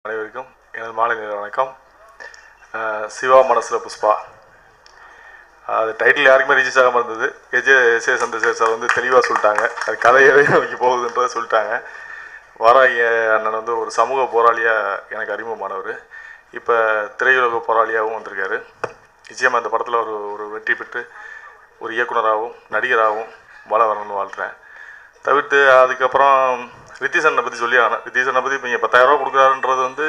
அனைவருக்கும் எனது மாலை நேர வணக்கம் அஹ் சிவா மனசில் புஷ்பா அது டைட்டில் யாருக்குமே ரிஜிஸ்டர் ஆகாமல் இருந்தது எஜே எஸ் ஏ சந்திரசேகர் சார் வந்து தெளிவாக சொல்லிட்டாங்க அது கதையவே நோக்கி போகுதுன்றதை சொல்லிட்டாங்க வாராகி அண்ணன் வந்து ஒரு சமூக போராளியாக எனக்கு அறிமுகமானவர் இப்போ திரையுலக போராளியாகவும் வந்திருக்காரு நிச்சயமாக இந்த படத்தில் ஒரு ஒரு வெற்றி பெற்று ஒரு இயக்குனராகவும் நடிகராகவும் வள வரணும்னு வாழ்த்துறேன் தவிர்த்து அதுக்கப்புறம் ரித்திசனை பற்றி சொல்லி ஆனேன் ரித்திசனை பற்றி இப்போ இங்கே பத்தாயிரரூபா கொடுக்குறாருன்றது வந்து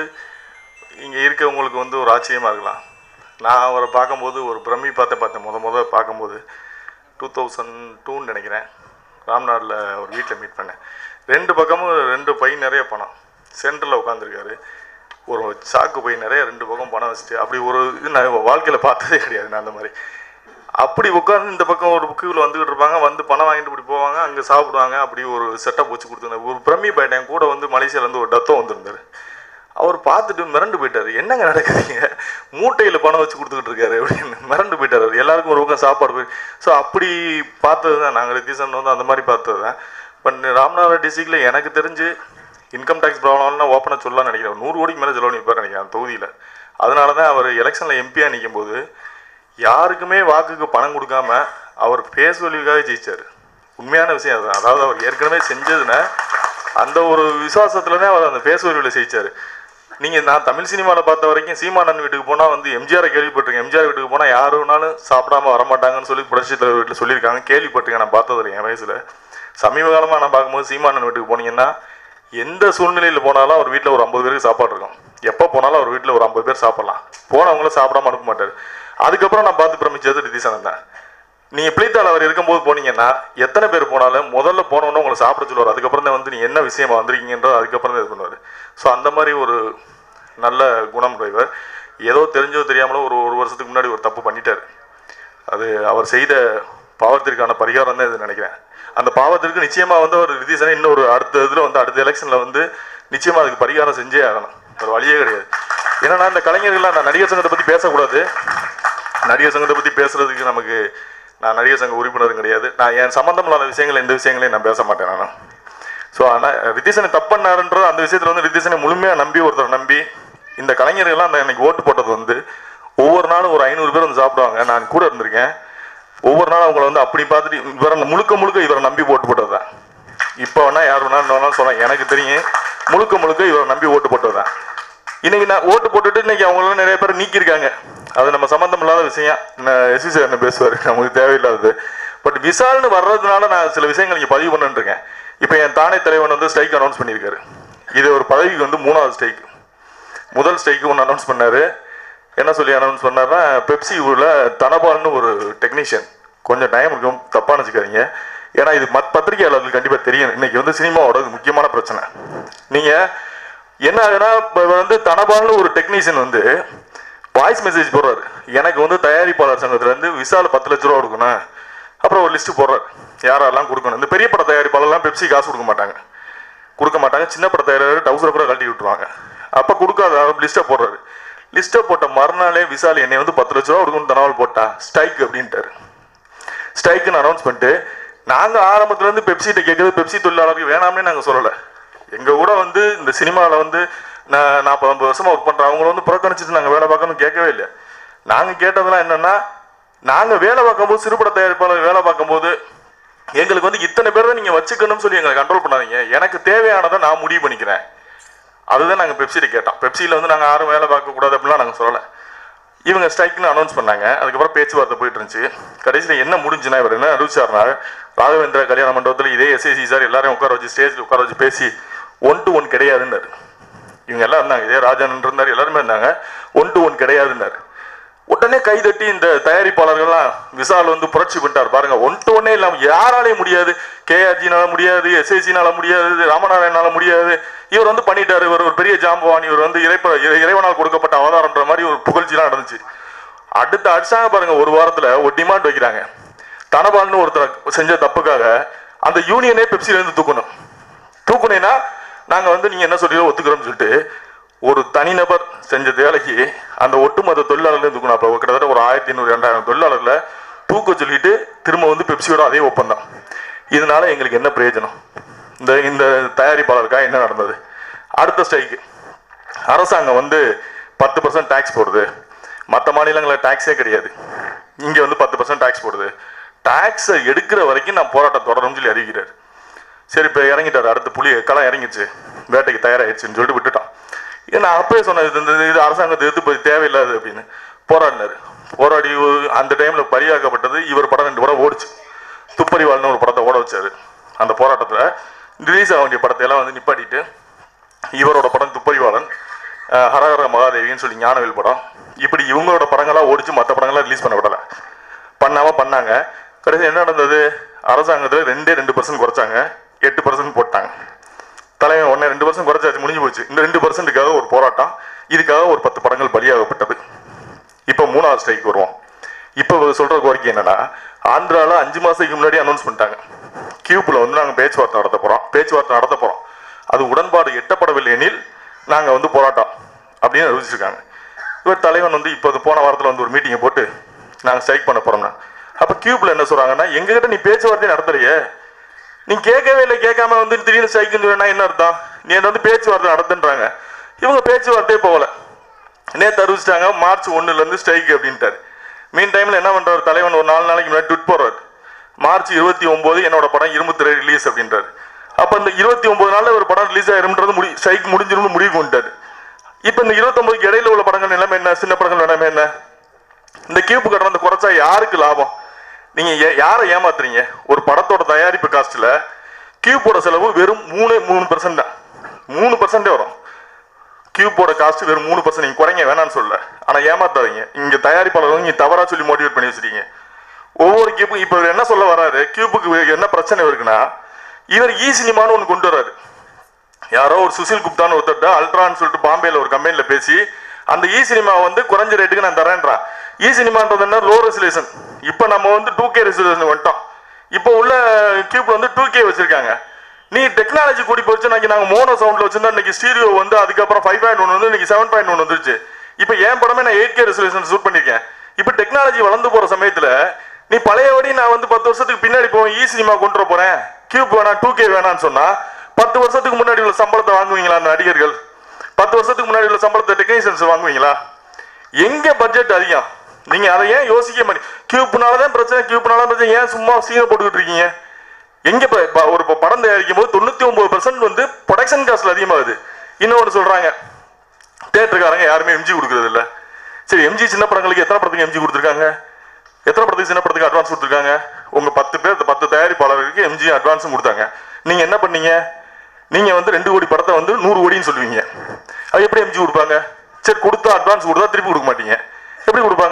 இங்கே இருக்கவங்களுக்கு வந்து ஒரு ஆச்சரியமாக இருக்கலாம் நான் அவரை பார்க்கும்போது ஒரு பிரமி பார்த்து பார்த்தேன் முத முத பார்க்கும்போது டூ தௌசண்ட் டூன்னு நினைக்கிறேன் ராம்நாடில் ஒரு வீட்டில் மீட் பண்ணேன் ரெண்டு பக்கமும் ரெண்டு பை நிறைய பணம் சென்டரில் உட்காந்துருக்காரு ஒரு சாக்கு பை நிறைய ரெண்டு பக்கம் பணம் வச்சுட்டு அப்படி ஒரு இது நான் வாழ்க்கையில் பார்த்ததே கிடையாது நான் அந்த மாதிரி அப்படி உட்காந்து இந்த பக்கம் ஒரு புக்கில் வந்துகிட்டு இருப்பாங்க வந்து பணம் வாங்கிட்டு இப்படி போவாங்க அங்கே சாப்பிடுவாங்க அப்படி ஒரு செட்டப் வச்சு கொடுத்துருந்தாங்க ஒரு பிரமி பையன் கூட வந்து மலேசியாலேருந்து ஒரு டத்தம் வந்திருந்தாரு அவர் பார்த்துட்டு மிரண்டு போயிட்டாரு என்னங்க நடக்குதுங்க மூட்டையில் பணம் வச்சு கொடுத்துக்கிட்டு இருக்காரு அப்படின்னு மிரண்டு போயிட்டாரு அவர். எல்லாருக்கும் ஒரு பக்கம் சாப்பாடு போய் ஸோ அப்படி பார்த்தது தான் நாங்கள் ரித்தீசன் வந்து அந்த மாதிரி பார்த்தது தான் பட் ராமநாதபுரம் டிஸ்ட்ரிக்டில் எனக்கு தெரிஞ்சு இன்கம் டேக்ஸ் ப்ராப்ளம்லாம் ஓப்பனாக சொல்லலாம்னு நினைக்கிறேன் நூறு கோடிக்கு மேலே செலவு நிற்பார் நினைக்கிறேன் அந்த தொகுதியில் அதனால தான் அவர் எலெக்ஷனில் எம்பியாக நிற்கும் போது யாருக்குமே வாக்குக்கு பணம் கொடுக்காம அவர் ஃபேஸ் வேல்யூக்காக ஜெயிச்சார் உண்மையான விஷயம் அதுதான் அதாவது அவர் ஏற்கனவே செஞ்சதுன்னா அந்த ஒரு விசுவாசத்துல தான் அவர் அந்த ஃபேஸ் வேல்யூவில் ஜெயிச்சார் நீங்கள் நான் தமிழ் சினிமாவில் பார்த்த வரைக்கும் சீமானன் வீட்டுக்கு போனால் வந்து எம்ஜிஆரை கேள்விப்பட்டிருக்கேன் எம்ஜிஆர் வீட்டுக்கு போனால் யாருனாலும் சாப்பிடாம வரமாட்டாங்கன்னு சொல்லி புரட்சி தலைவர் வீட்டில் சொல்லியிருக்காங்க கேள்விப்பட்டிருக்கேன் நான் பார்த்ததில்லை என் வயசில் சமீப காலமாக நான் பார்க்கும்போது சீமானன் வீட்டுக்கு போனீங்கன்னா எந்த சூழ்நிலையில் போனாலும் அவர் வீட்டில் ஒரு ஐம்பது பேருக்கு சாப்பாடு இருக்கும் எப்போ போனாலும் அவர் வீட்டில் ஒரு ஐம்பது பேர் சாப்பிடலாம் போனவங்களும் சாப்பிடாம அனுப்ப மாட்டார் அதுக்கப்புறம் நான் பார்த்து பிரமிச்சது ரிதிசனன் தான் நீங்கள் பிள்ளைத்தாள் அவர் இருக்கும்போது போனீங்கன்னா எத்தனை பேர் போனாலும் முதல்ல போனோன்னு உங்களை சாப்பிட சொல்லுவார் அதுக்கப்புறம் தான் வந்து நீ என்ன விஷயமா வந்திருக்கீங்கன்றது அதுக்கப்புறம் தான் இது பண்ணுவார் ஸோ அந்த மாதிரி ஒரு நல்ல குணம் டிரைவர் ஏதோ தெரிஞ்சோ தெரியாமலோ ஒரு ஒரு வருஷத்துக்கு முன்னாடி ஒரு தப்பு பண்ணிட்டார் அது அவர் செய்த பாவத்திற்கான பரிகாரம் தான் இது நினைக்கிறேன் அந்த பாவத்திற்கு நிச்சயமாக வந்து ஒரு ரிதீசனை இன்னும் ஒரு அடுத்த இதில் வந்து அடுத்த எலெக்ஷனில் வந்து நிச்சயமாக அதுக்கு பரிகாரம் செஞ்சே ஆகணும் ஒரு வழியே கிடையாது ஏன்னா இந்த கலைஞர்கள்லாம் நான் நடிகர் சங்கத்தை பற்றி பேசக்கூடாது நடிகர் சங்கத்தை பற்றி பேசுறதுக்கு நமக்கு நான் நடிகர் சங்க உறுப்பினரும் கிடையாது நான் என் சம்மந்தம் இல்லாத விஷயங்கள் எந்த விஷயங்களையும் நான் பேச மாட்டேன் நான் ஸோ ஆனால் ரித்திசனை தப்பு பண்ணாருன்றது அந்த விஷயத்தில் வந்து ரித்திசனை முழுமையாக நம்பி ஒருத்தர் நம்பி இந்த கலைஞர்கள்லாம் அந்த எனக்கு ஓட்டு போட்டது வந்து ஒவ்வொரு நாளும் ஒரு ஐநூறு பேர் வந்து சாப்பிடுவாங்க நான் கூட இருந்திருக்கேன் ஒவ்வொரு நாளும் அவங்கள வந்து அப்படி பார்த்துட்டு இவரை முழுக்க முழுக்க இவரை நம்பி ஓட்டு போட்டது தான் இப்போ வேணா யார் வேணா வேணாலும் சொல்லலாம் எனக்கு தெரியும் முழுக்க முழுக்க இவரை நம்பி ஓட்டு போட்டது தான் இன்னைக்கு நான் ஓட்டு போட்டுட்டு இன்னைக்கு அவங்களாம் நிறைய பேர் நீக்கியிருக்காங்க அது நம்ம சம்மந்தம் இல்லாத விஷயம் எஸ்வி சார் என்ன பேசுவார் நமக்கு தேவையில்லாதது பட் விசால்னு வர்றதுனால நான் சில விஷயங்கள் இங்கே பதிவு பண்ணிட்டு இருக்கேன் இப்போ என் தானே தலைவன் வந்து ஸ்ட்ரைக் அனௌன்ஸ் பண்ணியிருக்காரு இது ஒரு பதவிக்கு வந்து மூணாவது ஸ்ட்ரைக் முதல் ஸ்ட்ரைக்கு ஒன்று அனௌன்ஸ் பண்ணாரு என்ன சொல்லி அனௌன்ஸ் பண்ணாருன்னா பெப்சி ஊரில் தனபால்னு ஒரு டெக்னீஷியன் கொஞ்சம் டைம் இருக்கும் தப்பாக நினச்சிக்காதீங்க ஏன்னா இது மத் பத்திரிகையாளர்களுக்கு கண்டிப்பாக தெரியும் இன்னைக்கு வந்து சினிமாவோட இது முக்கியமான பிரச்சனை நீங்கள் என்ன ஆகுதுன்னா இப்போ வந்து தனபால்னு ஒரு டெக்னீஷியன் வந்து வாய்ஸ் மெசேஜ் போடுறாரு எனக்கு வந்து தயாரிப்பாளர் சங்கத்துலேருந்து விசால பத்து லட்ச ரூபா கொடுக்கணும் அப்புறம் ஒரு லிஸ்ட்டு போடுறாரு யாரெல்லாம் கொடுக்கணும் இந்த பெரிய பட தயாரிப்பாளர்லாம் பெப்சி காசு கொடுக்க மாட்டாங்க கொடுக்க மாட்டாங்க சின்ன பட தயாரிப்பாளர் டவுசரை கூட கழட்டி விட்டுருவாங்க அப்போ கொடுக்காத லிஸ்ட்டை போடுறாரு லிஸ்ட்டை போட்ட மறுநாளே விசால் என்னை வந்து பத்து லட்ச ரூபா கொடுக்கணும் தனவால் போட்டா ஸ்ட்ரைக் அப்படின்ட்டாரு ஸ்ட்ரைக்குன்னு அனௌன்ஸ் பண்ணிட்டு நாங்கள் ஆரம்பத்துலேருந்து பெப்சிட்ட கேட்குறது பெப்சி தொழிலாளர்கள் வேணாம்னே நாங்கள் சொல்லலை எங்கள் கூட வந்து இந்த சினிமாவில் வந்து நான் நாற்பது ஐம்பது வருஷமாக ஒர்க் பண்ணுறேன் அவங்கள வந்து புறக்கணிச்சிட்டு நாங்கள் வேலை பார்க்கணும்னு கேட்கவே இல்லை நாங்கள் கேட்டதெல்லாம் என்னென்னா நாங்கள் வேலை பார்க்கும்போது சிறுபட தயாரிப்பாளர் வேலை பார்க்கும்போது எங்களுக்கு வந்து இத்தனை பேர் தான் நீங்கள் வச்சுக்கணும்னு சொல்லி எங்களை கண்ட்ரோல் பண்ணாதீங்க எனக்கு தேவையானதை நான் முடிவு பண்ணிக்கிறேன் அதுதான் நாங்கள் பெப்சியில் கேட்டோம் பெப்சியில் வந்து நாங்கள் யாரும் வேலை பார்க்கக்கூடாது அப்படிலாம் நாங்கள் சொல்லலை இவங்க ஸ்ட்ரைக்னு அனௌன்ஸ் பண்ணாங்க அதுக்கப்புறம் பேச்சுவார்த்தை போயிட்டு இருந்துச்சு கடைசியில் என்ன முடிஞ்சுன்னா இவர் என்ன அறிவிச்சார்னா ராகவேந்திரா கல்யாண மண்டபத்தில் இதே எஸ்ஐசி சார் எல்லாரையும் உட்கார வச்சு ஸ்டேஜில் உட்கார வச்சு பேசி ஒன் டு ஒன் கிடையாதுன்னாரு இவங்க எல்லாம் இருந்தாங்க இதே ராஜன் இருந்தார் எல்லாருமே இருந்தாங்க ஒன் டு ஒன் கிடையாதுன்னாரு உடனே கைதட்டி இந்த தயாரிப்பாளர்கள்லாம் விசால் வந்து புரட்சி பண்ணிட்டார் பாருங்க ஒன் டு ஒன்னே இல்லாம யாராலையும் முடியாது கேஆர்ஜினால முடியாது எஸ்ஐசினால முடியாது ராமநாராயணால முடியாது இவர் வந்து பண்ணிட்டாரு இவர் ஒரு பெரிய ஜாம்பவான் இவர் வந்து இறைப்ப இறை- இறைவனால் கொடுக்கப்பட்ட அவதாரம்ன்ற மாதிரி ஒரு புகழ்ச்சிலாம் நடந்துச்சு அடுத்து அடிச்சாங்க பாருங்க ஒரு வாரத்துல ஒரு டிமாண்ட் வைக்கிறாங்க தனபால்னு ஒருத்தர் செஞ்ச தப்புக்காக அந்த யூனியனே பெப்சில இருந்து தூக்கணும் தூக்குனேன்னா நாங்க வந்து நீங்க என்ன சொல்றீங்களோ ஒத்துக்கிறோம்னு சொல்லிட்டு ஒரு தனிநபர் செஞ்ச வேலைக்கு அந்த ஒட்டுமொத்த தொழிலாளர்களையும் தூக்கணும் அப்போ கிட்டத்தட்ட ஒரு ஆயிரத்தி ஐநூறு ரெண்டாயிரம் தொழிலாளர்களை தூக்க சொல்லிட்டு திரும்ப வந்து பெப்சியோட அதே ஒப்பந்தம் இதனால எங்களுக்கு என்ன பிரயோஜனம் இந்த இந்த தயாரிப்பாளருக்காக என்ன நடந்தது அடுத்த ஸ்ட்ரைக்கு அரசாங்கம் வந்து பத்து பர்சன்ட் டேக்ஸ் போடுது மற்ற மாநிலங்களில் டேக்ஸே கிடையாது இங்கே வந்து பத்து பர்சன்ட் டேக்ஸ் போடுது டேக்ஸை எடுக்கிற வரைக்கும் நான் போராட்டம் தொடரும்னு சொல்லி அறிவிக்கிறார் சரி இப்போ இறங்கிட்டார் அடுத்த புலி களம் இறங்கிச்சு வேட்டைக்கு தயாராகிடுச்சுன்னு சொல்லிட்டு விட்டுட்டான் ஏன்னா நான் அப்பயே சொன்னேன் இது இந்த இது அரசாங்கத்தை எதிர்த்து போய் தேவையில்லாது அப்படின்னு போராடினார் போராடி ஒரு- அந்த டைமில் பரியாக்கப்பட்டது இவர் படம் ரெண்டு படம் ஓடிச்சு துப்பறிவாள்னு ஒரு படத்தை ஓட வச்சாரு அந்த போராட்டத்தில் ரிலீஸ் ஆக வேண்டிய படத்தை எல்லாம் வந்து நிப்பாட்டிட்டு இவரோட படம் துப்பறிவாளன் அஹ் ஹரஹர மகாதேவின்னு சொல்லி ஞானவேல் படம் இப்படி இவங்களோட படங்களாக ஓடிச்சு மற்ற படங்களாம் ரிலீஸ் பண்ண விடலை பண்ணாமல் பண்ணாங்க கடைசி என்ன நடந்தது அரசாங்கத்தில் ரெண்டே ரெண்டு பர்சன்ட் குறைச்சாங்க எட்டு பர்சன்ட் போட்டாங்க தலைவன் ஒன்று ரெண்டு பர்சன்ட் குறைச்சாச்சு முடிஞ்சு போச்சு இந்த ரெண்டு பர்சன்ட்டுக்காக ஒரு போராட்டம் இதுக்காக ஒரு பத்து படங்கள் பலியாகப்பட்டது இப்போ மூணாவது ஸ்ட்ரைக் வருவோம் இப்போ சொல்ற கோரிக்கை என்னன்னா ஆந்திரால அஞ்சு மாசத்துக்கு முன்னாடி அனௌன்ஸ் பண்ணிட்டாங்க கியூப்ல வந்து நாங்கள் பேச்சுவார்த்தை நடத்த போறோம் பேச்சுவார்த்தை நடத்த போறோம் அது உடன்பாடு எட்டப்படவில்லை எனில் நாங்கள் வந்து போராட்டம் அப்படின்னு அறிவிச்சிருக்காங்க இவர் தலைவன் வந்து இப்போ அது போன வாரத்தில் வந்து ஒரு மீட்டிங்கை போட்டு நாங்கள் ஸ்ட்ரைக் பண்ண போறோம்னா அப்போ கியூப்ல என்ன சொல்றாங்கன்னா எங்ககிட்ட நீ பேச்சுவார்த்தை நடத்துறியே நீ கேட்கவே இல்லை கேட்காம வந்து திடீர்னு ஸ்ட்ரைக்குன்னு சொன்னா என்ன அர்த்தம் நீ என்ன வந்து பேச்சுவார்த்தை நடத்துன்றாங்க இவங்க பேச்சுவார்த்தையே போகல நேற்று அறிவிச்சிட்டாங்க மார்ச் ஒண்ணுல இருந்து ஸ்ட்ரைக் அப்படின்ட்டாரு மீன் டைம்ல என்ன பண்றாரு தலைவன் ஒரு நாலு நாளைக்கு முன்னாடி ட்விட் போடுறாரு மார்ச் இருபத்தி ஒன்பது என்னோட படம் இருபத்தி ரிலீஸ் அப்படின்றாரு அப்ப இந்த இருபத்தி ஒன்பது நாள்ல ஒரு படம் ரிலீஸ் ஆயிரும்ன்றது முடி ஸ்ட்ரைக் முடிஞ்சிரும்னு முடிவு கொண்டாரு இப்ப இந்த இருபத்தொன்பதுக்கு இடையில உள்ள படங்கள் நிலைமை என்ன சின்ன படங்கள் நிலைமை என்ன இந்த கியூப் கட்டுறது குறைச்சா யாருக்கு லாபம் நீங்க ஏ- யாரை ஏமாத்துறீங்க ஒரு படத்தோட தயாரிப்பு காஸ்ட்ல கியூப்போட செலவு வெறும் மூணு மூணு பர்சன்ட் தான் மூணு பர்சன்டே வரும் கியூப்போட காஸ்ட் வெறும் மூணு பர்சன்ட் நீங்க குறைங்க வேணாம்னு சொல்ல ஆனா ஏமாத்தாதீங்க இங்க தயாரிப்பாளர் வந்து நீங்க தவறா சொல்லி மோட்டிவேட் பண்ணி வச்சிருக்கீங்க ஒவ்வொரு கியூப்பு இப்ப இவர் என்ன சொல்ல வராரு கியூப்புக்கு என்ன பிரச்சனை இருக்குன்னா இவர் இ சினிமான்னு ஒன்று கொண்டு வராரு யாரோ ஒரு சுசில் குப்தான்னு ஒருத்தர் அல்ட்ரான்னு சொல்லிட்டு பாம்பேல ஒரு கம்பெனில பேசி அந்த இ சினிமா வந்து குறைஞ்ச ரேட்டுக்கு நான் தரேன்றான் இ சினிமான்றது என்ன லோ ரெசல்யூஷன் இப்போ நம்ம வந்து டூ கே ரெசல்யூஷன் வந்துட்டோம் இப்போ உள்ள கியூப் வந்து டூ கே வச்சிருக்காங்க நீ டெக்னாலஜி கூடி போச்சு நாங்க நாங்க மோனோ சவுண்ட்ல வச்சிருந்தா இன்னைக்கு ஸ்டீரியோ வந்து அதுக்கப்புறம் ஃபைவ் பாயிண்ட் ஒன் வந்து இன்னைக்கு செவன் பாயிண்ட் ஒன் வந்துருச்சு இப்போ என் படமே நான் எயிட் கே ரெசல்யூஷன் ஷூட் பண்ணிருக்கேன் இப்போ டெக்னாலஜி வளர்ந்து போற சமயத்துல நீ பழையபடி நான் வந்து பத்து வருஷத்துக்கு பின்னாடி போவேன் இ சினிமா கொண்டு வர போறேன் கியூப் வேணாம் டூ கே வேணாம்னு சொன்னா பத்து வருஷத்துக்கு முன்னாடி உள்ள சம்பளத்தை வாங்குவீங்களா அந்த நடிகர்கள் பத்து வருஷத்துக்கு முன்னாடி உள்ள சம்பளத்தை டெக்னீஷியன்ஸ் வாங்குவீங்களா எங்க பட்ஜெட் அதிகம் நீங்க அதை ஏன் யோசிக்க மாட்டீங்க கியூப்னால தான் பிரச்சனை கியூப்னால தான் பிரச்சனை ஏன் சும்மா சீனை போட்டுக்கிட்டு இருக்கீங்க எங்க இப்ப இப்ப ஒரு இப்ப படம் தயாரிக்கும் போது தொண்ணூத்தி ஒன்பது வந்து ப்ரொடக்ஷன் காஸ்ட்ல அதிகமாகுது இன்னொன்று சொல்றாங்க தேட்டருக்காரங்க யாருமே எம்ஜி கொடுக்கறது இல்ல சரி எம்ஜி சின்ன படங்களுக்கு எத்தனை படத்துக்கு எம்ஜி கொடுத்துருக்காங்க எத்தனை படத்துக்கு சின்ன படத்துக்கு அட்வான்ஸ் கொடுத்துருக்காங்க உங்க பத்து பேர் பத்து தயாரிப்பாளருக்கு எம்ஜி அட்வான்ஸும் கொடுத்தாங்க நீங்க என்ன பண்ணீங்க நீங்க வந்து ரெண்டு கோடி படத்தை வந்து நூறு கோடின்னு சொல்லுவீங்க அது எப்படி எம்ஜி கொடுப்பாங்க சரி கொடுத்தா அட்வான்ஸ் கொடுத்தா திருப்பி கொடுக்க மாட்டீங்க எப்படி கொடுப்பாங்க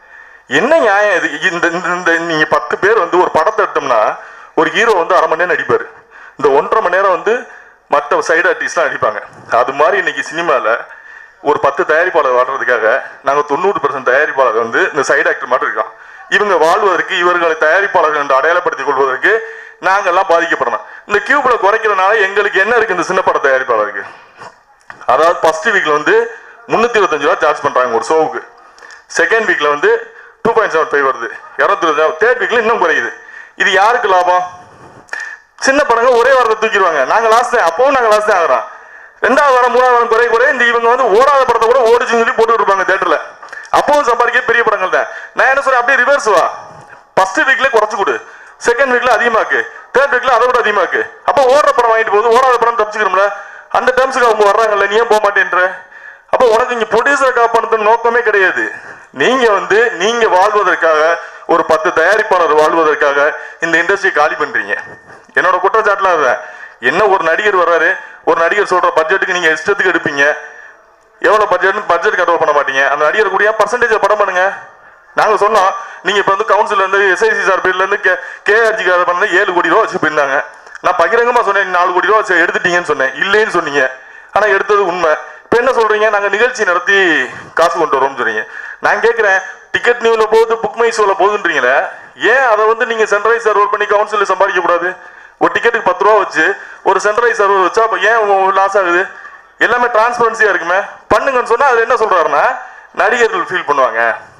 என்ன நியாயம் இது இந்த இந்த- இந்த நீங்க பத்து பேர் வந்து ஒரு படத்தை எடுத்தோம்னா ஒரு ஹீரோ வந்து அரை மணி நேரம் நடிப்பாரு இந்த ஒன்றரை மணி நேரம் வந்து மற்ற சைடு ஆர்டிஸ்ட்லாம் நடிப்பாங்க அது மாதிரி இன்னைக்கு சினிமாவில் ஒரு பத்து தயாரிப்பாளர் வாழ்றதுக்காக நாங்கள் தொண்ணூறு பர்சன்ட் தயாரிப்பாளர் வந்து இந்த சைடு ஆக்டர் மட்டும் இருக்கோம் இவங்க வாழ்வதற்கு இவர்களை தயாரிப்பாளர்கள் என்று அடையாளப்படுத்திக் கொள்வதற்கு நாங்கெல்லாம் பாதிக்கப்படணும் இந்த கியூப்ல குறைக்கிறதுனால எங்களுக்கு என்ன இருக்கு இந்த சின்ன பட தயாரிப்பாளருக்கு அதாவது ஃபர்ஸ்ட் வீக்ல வந்து முந்நூற்றி இருபத்தஞ்சு ரூபா சார்ஜ் பண்றாங்க ஒரு ஷோவுக்கு செகண்ட் வீக்ல வந்து டூ பாயிண்ட் செவன் ஃபைவ் வருது இரநூத்தி இருபது தேர்ட் வீக்ல இன்னும் குறையுது இது யாருக்கு லாபம் சின்ன படங்க ஒரே வாரத்தை தூக்கிடுவாங்க நாங்க லாஸ்ட் அப்பவும் நாங்க லாஸ்ட் ஆகிறோம் ரெண்டாவது வாரம் மூணாவது வாரம் குறை குறை இந்த இவங்க வந்து ஓடாத படத்தை கூட ஓடிச்சுன்னு சொல்லி போட்டு இருப்பாங்க தேட்டர்ல அப்பவும் சம்பாதிக்க பெரிய படங்கள் தான் நான் என்ன சொல்றேன் அப்படியே ரிவர்ஸ் வா ஃபர்ஸ்ட் வீக்ல குறைச்சு கொடு செகண்ட் வீக்ல அதிகமாக்கு தேர்ட் வீக்ல அதை விட அதிகமாக்கு அப்போ ஓடுற படம் வாங்கிட்டு போகுது ஓடாத படம் தப்பிச்சுக்கிறோம்ல அந்த டேர்ம்ஸுக்கு அவங்க வர்றாங்கல்ல நீ ஏன் போக மாட்டேன்ற அப்போ உனக்கு இங்க ப்ரொடியூசரை காப்பாடுறது நோக்கமே கிடையாது நீங்க வந்து நீங்க வாழ்வதற்காக ஒரு பத்து தயாரிப்பாளர் வாழ்வதற்காக இந்த இண்டஸ்ட்ரியை காலி பண்றீங்க என்னோட குற்றச்சாட்டுலாம் அதுதான் என்ன ஒரு நடிகர் வர்றாரு ஒரு நடிகர் சொல்ற பட்ஜெட்டுக்கு நீங்க இஷ்டத்துக்கு எடுப்பீங்க எவ்வளவு பட்ஜெட்னு பட்ஜெட் கண்ட்ரோல் பண்ண மாட்டீங்க அந்த நடிகர் கூடிய பர்சன்டேஜ் படம் பண்ணுங்க நாங்க சொன்னோம் நீங்க இப்ப வந்து கவுன்சில் இருந்து எஸ்ஐசி சார்பில் இருந்து கேஆர்ஜி பண்ண ஏழு கோடி ரூபா வச்சு போயிருந்தாங்க நான் பகிரங்கமா சொன்னேன் நீ நாலு கோடி ரூபா வச்சு எடுத்துட்டீங்கன்னு சொன்னேன் இல்லைன்னு சொன்னீங்க ஆனா எடுத்தது உண்மை இப்ப என்ன சொல்றீங்க நாங்க நிகழ்ச்சி நடத்தி காசு கொண்டு வரோம்னு சொல்றீங்க நான் கேட்கிறேன் டிக்கெட் நியூல போகுது புக் மை ஷோல போகுதுன்றீங்களே ஏன் அதை வந்து நீங்க சென்ட்ரலைஸ் சர்வர் பண்ணி கவுன்சில் சம்பாதிக்க கூடாது ஒரு டிக்கெட்டுக்கு பத்து ரூபா வச்சு ஒரு சென்ட்ரலைஸ் சர்வர் வச்சா அப்ப ஏன் லாஸ் ஆகுது எல்லாமே டிரான்ஸ்பரன்சியா இருக்குமே பண்ணுங்கன்னு சொன்னா அதுல என்ன சொல்றாருன்னா நடிகர்கள் ஃபீல் பண்ணுவாங்க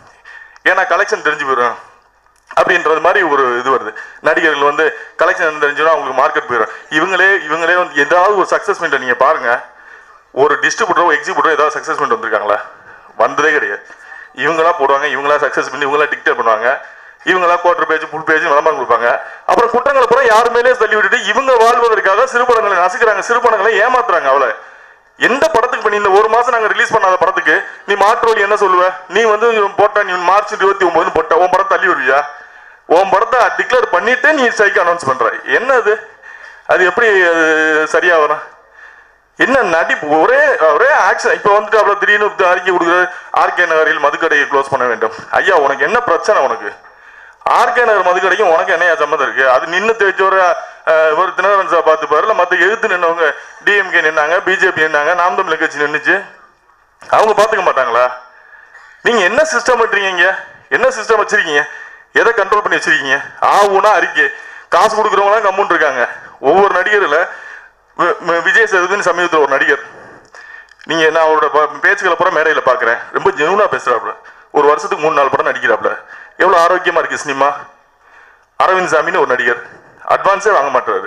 ஏன்னா கலெக்ஷன் தெரிஞ்சு போயிடும் அப்படின்றது மாதிரி ஒரு இது வருது நடிகர்கள் வந்து கலெக்ஷன் தெரிஞ்சுன்னா அவங்களுக்கு மார்க்கெட் போயிடும் இவங்களே இவங்களே வந்து ஏதாவது ஒரு சக்சஸ் மீட்டை நீங்க பாருங்க ஒரு டிஸ்ட்ரிபியூட்டரோ எக்ஸிபியூட்டரோ ஏதாவது சக்ஸஸ் பண்ணிட்டு வந்திருக்காங்களா வந்ததே கிடையாது இவங்களா போடுவாங்க இவங்களா சக்ஸஸ் பண்ணி இவங்களா டிக்டேட் பண்ணுவாங்க இவங்களா குவார்டர் பேஜ் ஃபுல் பேஜ் விளம்பரம் கொடுப்பாங்க அப்புறம் குற்றங்களை பூரா யார் மேலேயே தள்ளி விட்டுட்டு இவங்க வாழ்வதற்காக சிறுபடங்களை நசுக்கிறாங்க சிறுபடங்களை ஏமாத்துறாங்க அவளை எந்த படத்துக்கு பண்ணி இந்த ஒரு மாசம் நாங்க ரிலீஸ் பண்ணாத படத்துக்கு நீ மாற்று வழி என்ன சொல்லுவ நீ வந்து போட்டா நீ மார்ச் இருபத்தி ஒன்பதுன்னு போட்ட உன் படம் தள்ளி வருவியா உன் படத்தை டிக்ளேர் பண்ணிட்டு நீ ஸ்ட்ரைக் அனௌன்ஸ் பண்ற என்ன அது அது எப்படி அது சரியா வரும் என்ன நடிப்பு ஒரே ஒரே ஆக்ஷன் இப்போ வந்துட்டு அவ்வளோ திடீர்னு இப்ப அறிக்கை கொடுக்குறது ஆர்கே நகரில் மதுக்கடையை க்ளோஸ் பண்ண வேண்டும் ஐயா உனக்கு என்ன பிரச்சனை உனக்கு ஆர்கே நகர் மதுக்கடைக்கும் உனக்கு என்னையா சம்மந்தம் இருக்கு அது நின்று தேய்ச்சோர ஒரு தினகரன் சார் பார்த்து பாரு இல்லை மற்ற எழுத்து நின்னவங்க டிஎம்கே நின்னாங்க பிஜேபி நின்னாங்க நாம் தமிழ் கட்சி நின்றுச்சு அவங்க பார்த்துக்க மாட்டாங்களா நீங்க என்ன சிஸ்டம் பண்றீங்க இங்க என்ன சிஸ்டம் வச்சிருக்கீங்க எதை கண்ட்ரோல் பண்ணி வச்சிருக்கீங்க ஆவுனா அறிக்கை காசு கொடுக்குறவங்களாம் கம்முன்னு இருக்காங்க ஒவ்வொரு நடிகர்ல வி- வி- விஜய் சேதுபதி சமீபத்தில் ஒரு நடிகர் நீங்க நான் அவரோட ப- பேச்சுக்களை பூரா மேடையில பாக்குறேன் ரொம்ப ஜெனுவனா பேசுறாப்புல ஒரு வருஷத்துக்கு மூணு நாலு படம் நடிக்கிறாப்புல எவ்வளவு ஆரோக்கியமா இருக்கு சினிமா அரவிந்த் சாமின்னு ஒரு நடிகர் அட்வான்ஸே வாங்க மாட்டாரு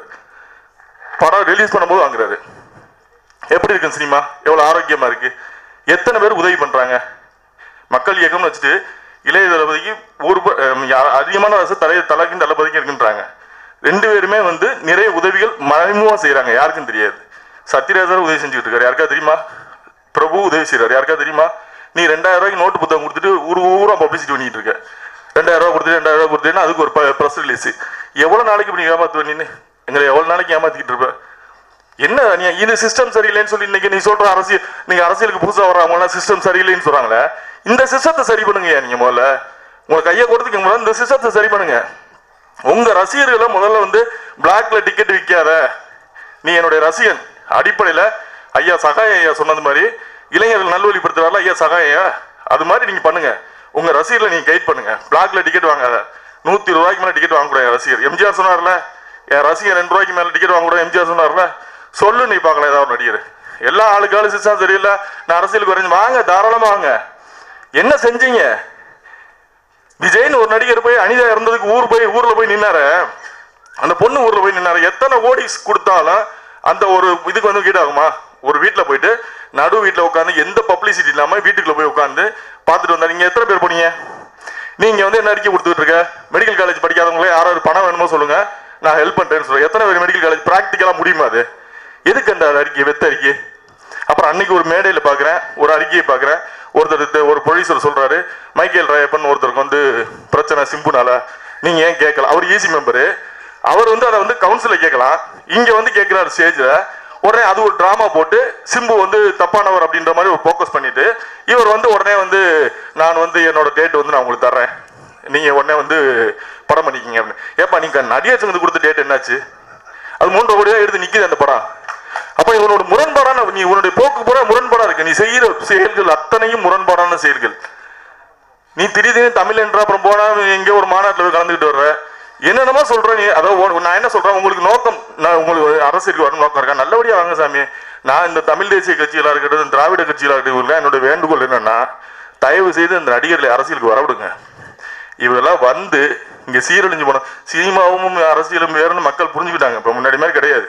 படம் ரிலீஸ் பண்ணும்போது வாங்குறாரு எப்படி இருக்கு சினிமா எவ்வளவு ஆரோக்கியமா இருக்கு எத்தனை பேர் உதவி பண்றாங்க மக்கள் இயக்கம்னு வச்சுட்டு இளைய தளபதிக்கு ஒரு ப- அஹ் யா- அதிகமான அரசு தலை தலைக்கும் தளபதிக்கும் இருக்குன்றாங்க ரெண்டு பேருமே வந்து நிறைய உதவிகள் மறைமுகமா செய்றாங்க யாருக்கும் தெரியாது சத்யராஜர் உதவி செஞ்சுட்டு இருக்காரு யாருக்கா தெரியுமா பிரபு உதவி செய்றாரு யாருக்கா தெரியுமா நீ ரெண்டாயிரம் ரூபாய்க்கு நோட்டு புத்தகம் கொடுத்துட்டு ஊர் ஊரா பப்ளிசிட்டி பண்ணிட்டு இருக்க ரெண்டாயிரம் ரூபாய் கொடுத்துட்டு ரெண்டாயிரம் ரூபாய் கொடுத்துட்டு அதுக்கு ஒரு ப்ரெஸ் ரிலீஸ் எவ்வளவு நாளைக்கு இப்படி ஏமாத்துவ நீ எங்களை எவ்வளவு நாளைக்கு ஏமாத்திக்கிட்டு இருப்ப என்ன நீ இது சிஸ்டம் சரியில்லைன்னு சொல்லி இன்னைக்கு நீ சொல்ற அரசியல் நீங்க அரசியலுக்கு புதுசா வர்றவங்க சிஸ்டம் சரியில்லைன்னு சொல்றாங்களே இந்த சிஸ்டத்தை சரி பண்ணுங்க நீங்க முதல்ல உங்க கையை கொடுத்துக்க முதல்ல இந்த சிஸ்டத்தை சரி பண்ணுங்க உங்க ரசிகர்களை முதல்ல வந்து பிளாக்ல டிக்கெட் விற்காத நீ என்னுடைய ரசிகன் அடிப்படையில ஐயா சகாய ஐயா சொன்னது மாதிரி இளைஞர்கள் நல்வழிப்படுத்துறாருல ஐயா சகாய ஐயா அது மாதிரி நீங்க பண்ணுங்க உங்க ரசிகர்களை நீங்க கைட் பண்ணுங்க பிளாக்ல டிக்கெட் வாங்காத நூத்தி இருபது ரூபாய்க்கு மேல டிக்கெட் வாங்கக்கூடாது என் ரசிகர் எம்ஜிஆர் சொன்னார்ல என் ரசிகர் ரெண்டு ரூபாய்க்கு மேல டிக்கெட் வாங்கக்கூடாது எம்ஜிஆர் சொன்னார்ல சொல்லு நீ பார்க்கலாம் ஏதாவது ஒரு நடிகர் எல்லா ஆளுக்காலும் சிஸ்டம் சரியில்லை நான் அரசியலுக்கு வரைஞ்சு வாங்க தாராளமா வாங்க என்ன செஞ்சீங்க விஜய்னு ஒரு நடிகர் போய் அனிதா இறந்ததுக்கு ஊர் போய் ஊர்ல போய் நின்னாரு அந்த பொண்ணு ஊர்ல போய் நின்னாரு எத்தனை கோடி கொடுத்தாலும் அந்த ஒரு இதுக்கு வந்து கீடாகுமா ஒரு வீட்ல போயிட்டு நடு வீட்ல உட்காந்து எந்த பப்ளிசிட்டி இல்லாம வீட்டுக்குள்ள போய் உட்காந்து பார்த்துட்டு வந்தா நீங்க எத்தனை பேர் போனீங்க நீங்க வந்து என்ன அறிக்கை கொடுத்துட்டு இருக்க மெடிக்கல் காலேஜ் படிக்காதவங்களே யாராவது பணம் வேணுமோ சொல்லுங்க நான் ஹெல்ப் பண்றேன்னு சொல்றேன் எத்தனை பேர் மெடிக்கல் காலேஜ் ப்ராக்டிக்கலா முடியுமா அது எதுக்கு அந்த அறிக்கை வெத்த அறிக்கை அப்புறம் அன்னைக்கு ஒரு மேடையில பாக்குறேன் ஒரு அறிக்கையை பாக்குறேன் ஒருத்தர் த- ஒரு ப்ரொடியூசர் சொல்றாரு மைக்கேல் ராயப்பன் ஒருத்தருக்கு வந்து பிரச்சனை சிம்புனால நீங்க ஏன் கேட்கலாம் அவர் ஈசி மெம்பரு அவர் வந்து அதை வந்து கவுன்சில கேட்கலாம் இங்க வந்து கேட்கிறாரு ஸ்டேஜ்ல உடனே அது ஒரு டிராமா போட்டு சிம்பு வந்து தப்பானவர் அப்படின்ற மாதிரி ஒரு ஃபோக்கஸ் பண்ணிட்டு இவர் வந்து உடனே வந்து நான் வந்து என்னோட டேட் வந்து நான் உங்களுக்கு தர்றேன் நீங்க உடனே வந்து படம் பண்ணிக்கிங்க அப்படின்னு ஏப்பா நீங்க நடிகர் சங்கத்துக்கு கொடுத்த டேட் என்னாச்சு அது மூன்று கோடி தான் எடுத்து நிக்குது அந்த படம் அப்ப இவனோட முரண்பாடான நீ உன்னுடைய போக்கு பூரா முரண்பாடா இருக்கு நீ செய்யற செயல்கள் அத்தனையும் முரண்பாடான செயல்கள் நீ திடீர்னு தமிழ் என்ற அப்புறம் போனா எங்க ஒரு மாநாட்டில் போய் கலந்துக்கிட்டு வர்ற என்னென்னமோ சொல்ற நீ அதாவது உன்- நான் என்ன சொல்றேன் உங்களுக்கு நோக்கம் நான் உங்களுக்கு அரசியலுக்கு வரணும் நோக்கம் இருக்கா நல்லபடியா வாங்க சாமி நான் இந்த தமிழ் தேசிய கட்சிகளா இருக்கட்டும் இந்த திராவிட கட்சிகளா இருக்கட்டும் இவங்க என்னோட வேண்டுகோள் என்னன்னா தயவு செய்து இந்த நடிகர்களை அரசியலுக்கு வரவிடுங்க இவங்கெல்லாம் வந்து இங்க சீரழிஞ்சு போன சினிமாவும் அரசியலும் வேறுன்னு மக்கள் புரிஞ்சுக்கிட்டாங்க இப்ப முன்னாடி மாதிரி கிடையாது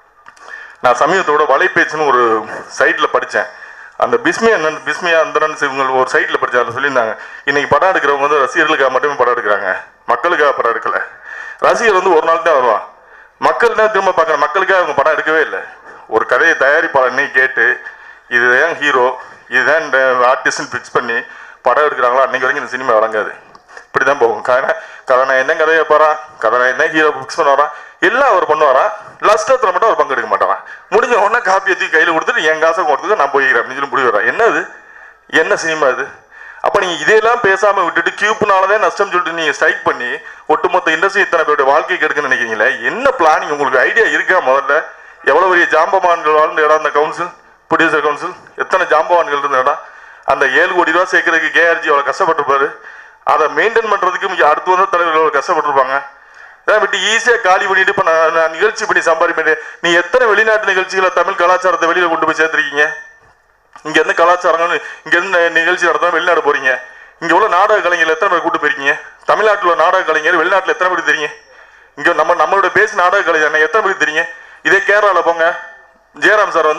நான் சமீபத்தோட வலைபேச்சுன்னு ஒரு சைட்ல படித்தேன் அந்த பிஸ்மி அண்ணன் பிஸ்மி அந்தரன் இவங்க ஒரு சைட்ல படிச்சேன் அதில் சொல்லியிருந்தாங்க இன்னைக்கு படம் எடுக்கிறவங்க வந்து ரசிகர்களுக்காக மட்டுமே படம் எடுக்கிறாங்க மக்களுக்காக படம் எடுக்கல ரசிகர் வந்து ஒரு நாள் தான் வருவான் மக்கள் தான் திரும்ப பார்க்குற மக்களுக்காக அவங்க படம் எடுக்கவே இல்லை ஒரு கதையை தயாரிப்பாளனே கேட்டு இதுதான் ஹீரோ இதுதான் இந்த ஆர்டிஸ்ட்னு ஃபிக்ஸ் பண்ணி படம் எடுக்கிறாங்களோ அன்னைக்கு வரைக்கும் இந்த சினிமா வழங்காது இப்படி தான் போகும் கதை கதை நான் என்ன கதையை போகிறான் கதை நான் என்ன ஹீரோ ஃபிக்ஸ் பண்ண வரான் எல்லாம் அவர் பண்ணுவாராம் லாஸ்டத்தில் மட்டும் அவர் பங்கெடுக்க மாட்டாராம் முடிஞ்ச உடனே காப்பி தூக்கி கையில் கொடுத்துட்டு என் காசை கொடுத்துட்டு நான் போய்க்கிறேன் அப்படின்னு சொல்லி முடிவு வரேன் என்னது என்ன சினிமா இது அப்ப நீங்க இதையெல்லாம் பேசாம விட்டுட்டு கியூப்னாலதான் நஷ்டம் சொல்லிட்டு நீங்க ஸ்ட்ரைக் பண்ணி ஒட்டுமொத்த இண்டஸ்ட்ரி இத்தனை பேருடைய வாழ்க்கை கெடுக்குன்னு நினைக்கிறீங்களே என்ன பிளானிங் உங்களுக்கு ஐடியா இருக்கா முதல்ல எவ்வளவு பெரிய ஜாம்பவான்கள் வாழ்ந்த இடம் அந்த கவுன்சில் ப்ரொடியூசர் கவுன்சில் எத்தனை ஜாம்பவான்கள் இருந்த இடம் அந்த ஏழு கோடி ரூபா சேர்க்கறதுக்கு கேஆர்ஜி எவ்வளவு கஷ்டப்பட்டிருப்பாரு அதை மெயின்டைன் பண்றதுக்கு மிக அடுத்து வந்த தலைவர்கள் எவ்வளவு கஷ்டப்பட்டிருப்பாங்க இதான் விட்டு ஈஸியா காலி பண்ணிட்டு இப்ப நான் நான் நிகழ்ச்சி பண்ணி சம்பாதிப்பேன் நீ எத்தனை வெளிநாட்டு நிகழ்ச்சிகளை தமிழ் கலாச்சாரத்தை வெளியில கொண்டு போய் சேர்த்திருக்கீங்க இங்க இருந்து கலாச்சாரங்கள் இங்க இருந்து நிகழ்ச்சி நடத்தாம வெளிநாடு போறீங்க இங்க உள்ள நாடக கலைஞர்கள் எத்தனை பேர் கூட்டு போயிருக்கீங்க தமிழ்நாட்டுல உள்ள நாடக கலைஞர் வெளிநாட்டுல எத்தனை பேர் தெரியும் இங்க நம்ம நம்மளோட பேசி நாடக கலைஞர் எத்தனை பேர் தெரியும் இதே கேரளால போங்க ஜெயராம் சார் வந்து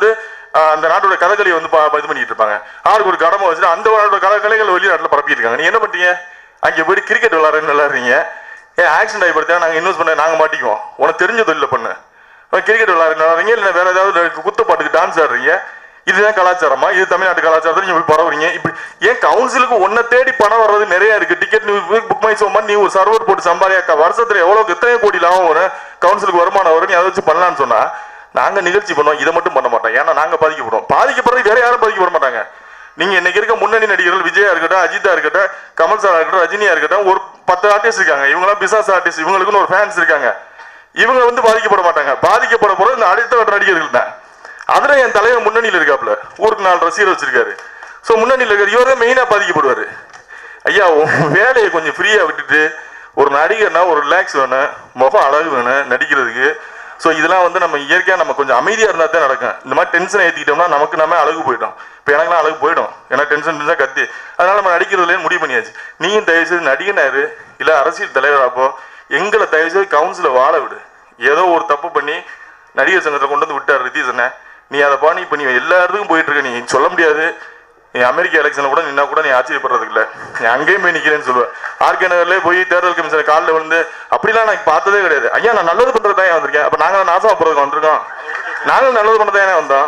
ஆஹ், அந்த நாட்டோட கதகளியை வந்து பா- இது பண்ணிட்டு இருப்பாங்க ஆளுக்கு ஒரு கடமை வச்சுட்டு அந்த நாட்டோட கதை கலைகள் வெளிநாட்டில் பரப்பிட்டு இருக்காங்க நீ என்ன பண்றீங்க அங்கே போயிட்டு கிரிக்கெட் விளாட்றேன்னு விளாட்றீங்க ஏன் ஆக்சிடென்ட் ஆகி படுத்தா நாங்கள் இன்வெஸ்ட் பண்ண நாங்கள் மாட்டிக்குவோம் உனக்கு தெரிஞ்ச தொழில பண்ணு கிரிக்கெட் விளாட்றீங்க இல்லை வேற ஏதாவது குத்து பாட்டுக்கு டான்ஸ் ஆடுறீங்க இதுதான் கலாச்சாரமா இது தமிழ்நாட்டு கலாச்சாரத்தை நீங்க போய் பரவுறீங்க இப்படி ஏன் கவுன்சிலுக்கு ஒன்ன தேடி பணம் வர்றது நிறைய இருக்கு டிக்கெட் நீ புக் மை சோமா நீ ஒரு சர்வர் போட்டு சம்பாதிக்க வருஷத்துல எவ்வளவு எத்தனை கோடி லாபம் வரும் கவுன்சிலுக்கு வருமானம் வரும் நீ அதை வச்சு பண்ணலாம்னு சொன்னா நாங்க நிகழ்ச்சி பண்ணுவோம் இதை மட்டும் பண்ண மாட்டோம் ஏன்னா நாங்க பாதிக்கப்படுவோம் பாதிக்கப்படுறது வேற யாரும் பாதிக்கப்பட மாட்டாங்க நீங்க இன்னைக்கு இருக்க முன்னணி நடிகர்கள் விஜயா இருக்கட்டும் அஜித்தா இருக்கட்டும் கமல் சாரா இருக்கட்டும் ரஜினியா இருக்கட்டும் ஒரு பத்து ஆர்டிஸ்ட் இருக்காங்க இவங்கலாம் பிசாஸ் ஆர்டிஸ்ட் இவங்களுக்குன்னு ஒரு ஃபேன்ஸ் இருக்காங்க இவங்க வந்து பாதிக்கப்பட மாட்டாங்க பாதிக்கப்பட போறது இந்த அடுத்த கட்ட நடிகர்கள் தான் அதுல என் தலைவர் முன்னணியில் இருக்காப்ல ஊருக்கு நாலு ரசிகர் வச்சிருக்காரு ஸோ முன்னணியில் இருக்காரு இவர் தான் மெயினாக பாதிக்கப்படுவார் ஐயா உன் வேலையை கொஞ்சம் ஃப்ரீயாக விட்டுட்டு ஒரு நடிகர்னா ஒரு ரிலாக்ஸ் வேணும் முகம் அழகு வேணும் நடிக்கிறதுக்கு ஸோ இதெல்லாம் வந்து நம்ம இயற்கையாக நம்ம கொஞ்சம் அமைதியாக இருந்தால் தான் நடக்கும் இந்த மாதிரி டென்ஷனை ஏற்றிக்கிட்டோம்னா நமக்கு நம்ம அழகு போயிடும் இப்போ எனக்குலாம் அழகு போயிடும் ஏன்னா டென்ஷன் டென்ஷனாக கத்தி அதனால நம்ம நடிக்கிறதுலேயே முடிவு பண்ணியாச்சு நீயும் தயவுசெய்து நடிகனாரு இல்லை அரசியல் தலைவராப்போ எங்களை தயவுசெய்து கவுன்சிலை வாழ விடு ஏதோ ஒரு தப்பு பண்ணி நடிகர் சங்கத்தை கொண்டு வந்து விட்டார் ரித்தீஷ் அண்ணன் நீ அதை பாணி இப்போ நீ எல்லா இடத்துக்கும் போயிட்டு இருக்க நீ சொல்ல முடியாது நீ அமெரிக்க எலெக்ஷனில் கூட நின்னா கூட நீ ஆச்சரியப்படுறதுக்கு இல்லை நீ அங்கேயும் போய் நிற்கிறேன்னு சொல்லுவேன் ஆர்கே நகர்லேயே போய் தேர்தல் கமிஷன் காலில் வந்து அப்படிலாம் நான் பார்த்ததே கிடையாது ஐயா நான் நல்லது பண்ணுறது தான் வந்திருக்கேன் அப்போ நாங்கள் நாசமா போகிறதுக்கு வந்திருக்கோம் நாங்களும் நல்லது பண்ண தானே வந்தோம்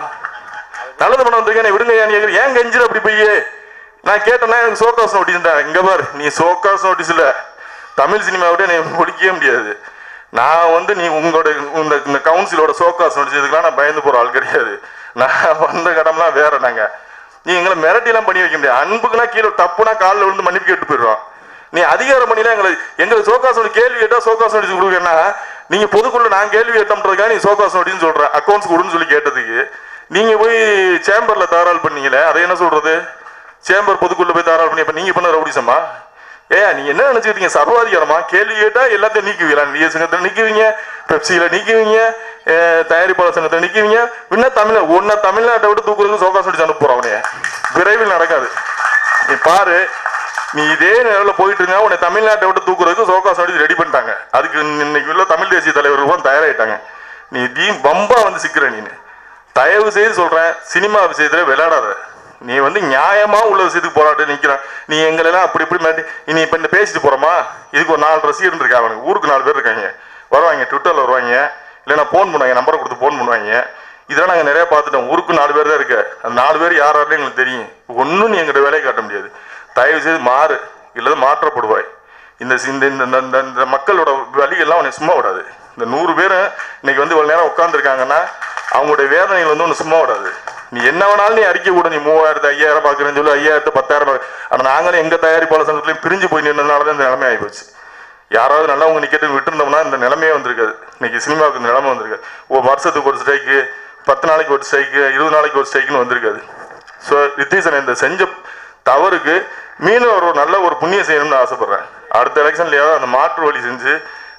நல்லது பண்ண வந்திருக்கேன் நீ விடுங்க நீ கேக்குற, ஏன் கெஞ்சிரு அப்படி போய் நான் கேட்டேன்னா எனக்கு சோகாஸ் நோட்டீஸ்டா இங்க பார் நீ சோகாஸ் நோட்டீஸ் இல்ல தமிழ் சினிமாவோட நீ முடிக்கவே முடியாது நான் வந்து நீ உங்களோட இந்த இந்த கவுன்சிலோட சோகாஸ் நோட்டீஸ் இதுக்கெல்லாம் நான் பயந்து போற ஆள் கிடையாது நான் வந்த கடம்லாம் வேற நாங்க நீ எங்களை மிரட்டிலாம் பண்ணி வைக்க முடியாது அன்புக்குனா கீழே தப்புனா காலில் விழுந்து மன்னிப்பு கேட்டு போயிடுவோம் நீ அதிகாரம் பண்ணிலாம் எங்களை எங்களுக்கு சோகாஸ் நோட்டீஸ் கேள்வி கேட்டா சோகாஸ் நோட்டீஸ் கொடுக்கன்னா நீங்க பொதுக்குள்ள நான் கேள்வி கேட்டோம்ன்றதுக்காக நீ சோகாஸ் நோட்டீஸ் சொல்ற அக்கௌண்ட்ஸ் கொடுன்னு சொல்லி கேட்டதுக்கு நீங்க போய் சேம்பர்ல தாராள் பண்ணீங்களே அதை என்ன சொல்றது சேம்பர் பொதுக்குள்ள போய் தாராள் பண்ணி அப்ப நீங்க பண்ண ரவுடிசமா ஏ நீங்க என்ன நினைச்சுக்கிட்டீங்க சர்வாதிகாரமா கேள்வி கேட்டா எல்லாத்தையும் நீக்குவீங்களா நீ சங்கத்துல நிக்குவீங்க பெப்சியில நிக்குவீங்க அஹ் தயாரிப்பாளர் சங்கத்துல நிக்குவீங்க இன்ன தமிழ் ஒன்ன தமிழ்நாட்டை விட்டு தூக்குறதுக்கு சோகா சொல்லி அனுப்புறோம் அவனைய விரைவில் நடக்காது நீ பாரு நீ இதே நேரில் போயிட்டு இருந்தா உன்னை தமிழ்நாட்டை விட்டு தூக்குறதுக்கு சோகா சொல்லி ரெடி பண்ணிட்டாங்க அதுக்கு இன்னைக்கு உள்ள தமிழ் தேசிய தலைவர்கள் தயாராயிட்டாங்க நீ தீ பம்பா வந்து சிக்கிற நீனு தயவு செய்து சொல்றேன் சினிமா விஷயத்துல விளையாடாத நீ வந்து நியாயமா உள்ள விஷயத்துக்கு போராட்டு நிக்கிறான் நீ எங்களெல்லாம் அப்படி இப்படி மாட்டி நீ இப்ப இந்த பேசிட்டு போறோமா இதுக்கு ஒரு நாலு ரசிகர் இருக்கா அவனுக்கு ஊருக்கு நாலு பேர் இருக்காங்க வருவாங்க ட்விட்டர்ல வருவாங்க இல்லைன்னா ஃபோன் பண்ணுவாங்க நம்பரை கொடுத்து ஃபோன் பண்ணுவாங்க இதெல்லாம் நாங்கள் நிறைய பார்த்துட்டோம் ஊருக்கு நாலு பேர் தான் இருக்கு அந்த நாலு பேர் யார் யாருன்னு எங்களுக்கு தெரியும் ஒன்றும் நீ எங்கிட்ட வேலையை காட்ட முடியாது தயவு செய்து மாறு இல்லது மாற்றப்படுவாய் இந்த சி- இந்த இந்த- இந்த- இந்த- இந்த மக்களோட வழிகள்லாம் உன்னை சும்மா விடாது இந்த நூறு பேர் இன்னைக்கு வந்து இவ்வளவு நேரம் உட்காந்துருக்காங்கன்னா அவங்களுடைய வேதனைகள் வந்து ஒன்று சும்மா விடாது நீ என்ன வேணாலும் நீ அறிக்கை கூட நீ மூவாயிரத்து ஐயாயிரம் பார்க்குறேன்னு சொல்லி ஐயாயிரத்து பத்தாயிரம் பார்க்க ஆனால் நாங்களும் எங்க தயாரிப்பாளர் சங்கத்துலையும் பிரிஞ்சு போய் நின்றதுனால தான் இந்த நிலைமை ஆகி போச்சு யாராவது நல்லவங்க நிக்கெட்டு விட்டுருந்தோம்னா இந்த நிலைமையே வந்திருக்காது இன்னைக்கு சினிமாவுக்கு இந்த நிலைமை வந்திருக்காது ஒரு வருஷத்துக்கு ஒரு ஸ்ட்ரைக்கு பத்து நாளைக்கு ஒரு ஸ்ட்ரைக்கு இருபது நாளைக்கு ஒரு ஸ்ட்ரைக்குன்னு வந்திருக்காது ஸோ ரித்தீசன் இந்த செஞ்ச தவறுக்கு மீண்டும் ஒரு நல்ல ஒரு புண்ணியம் செய்யணும்னு ஆசைப்படுறேன் அடுத்த எலெக்ஷன்லயாவது அந்த மாற்று வழி செஞ்சு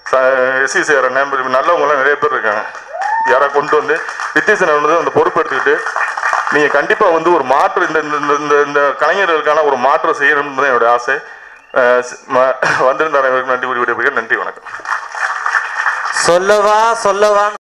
எஸ்சி சேர நல்லவங்கலாம் நிறைய பேர் இருக்காங்க யாரா கொண்டு வந்து ரித்தீசன் வந்து அந்த பொறுப்பு எடுத்துக்கிட்டு நீங்க கண்டிப்பா வந்து ஒரு மாற்று இந்த இந்த- இந்த- இந்த இந்த கலைஞர்களுக்கான ஒரு மாற்றம் செய்யணும்னு தான் என்னோட ஆசை அஹ் ஸ்- ம- வந்திருந்த அனைவருக்கும் நன்றி கூறி விடைபெறுகிறேன் நன்றி வணக்கம் சொல்லவா சொல்லவா